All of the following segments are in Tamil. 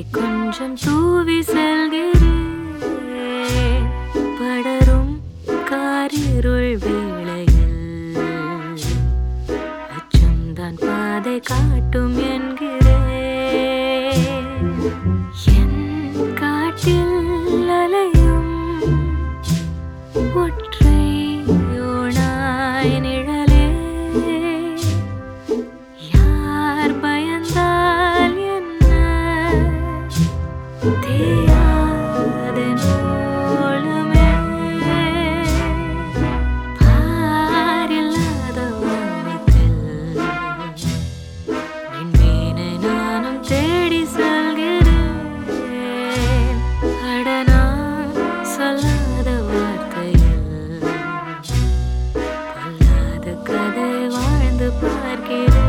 கொஞ்சம் தூவி செல்கிறேன் படரும் காரிருள் வேளையில் அச்சம்தான் பாதை காட்டும் என்கிறேன் என் காட்டில் அலையும் ஒற்றை ஓணாய் நிழலே யார் பயந்தால் என்ன தேயாத நூலுமே பாரில்லாத வானத்தில் விண்மீனை நானும் தேடி செல்கிறேன் அட நான் சொல்லாத வார்த்தையில் பொல்லாத கதை வாழ்ந்து பார்க்கிறேன்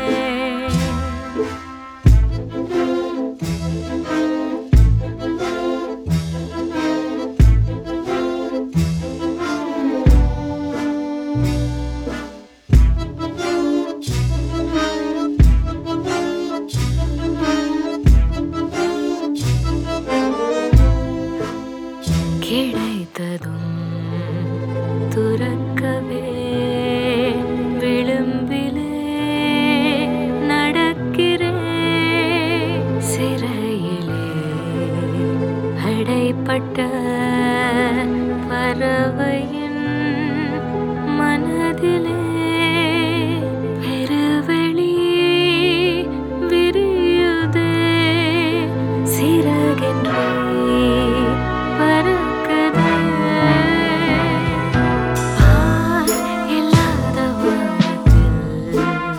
கிடைத்ததும் துறக்கவே விளிம்பிலே நடக்கிறேன் சிறையிலே அடைப்பட்ட பறவையின் மனதிலே பெருவெளி விரியுதே சிறகென்றே பறக்குதே பார் இல்லாத வானத்தில்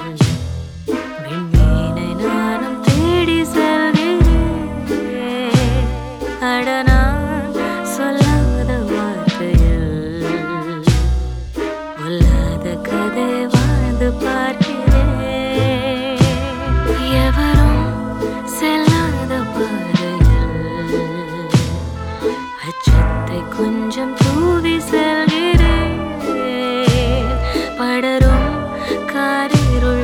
விண்மீனை நானும் தேடி செல்கிறேன் அட நான் சொல்லாத வார்த்தையில் பொல்லாத கதை வாழ்ந்து பார்க்கிறேன் எவரும் செல்லாத பாதையில் அச்சத்தை கொஞ்சம் தூவி செல்கிறேன் படரும் காரிருள்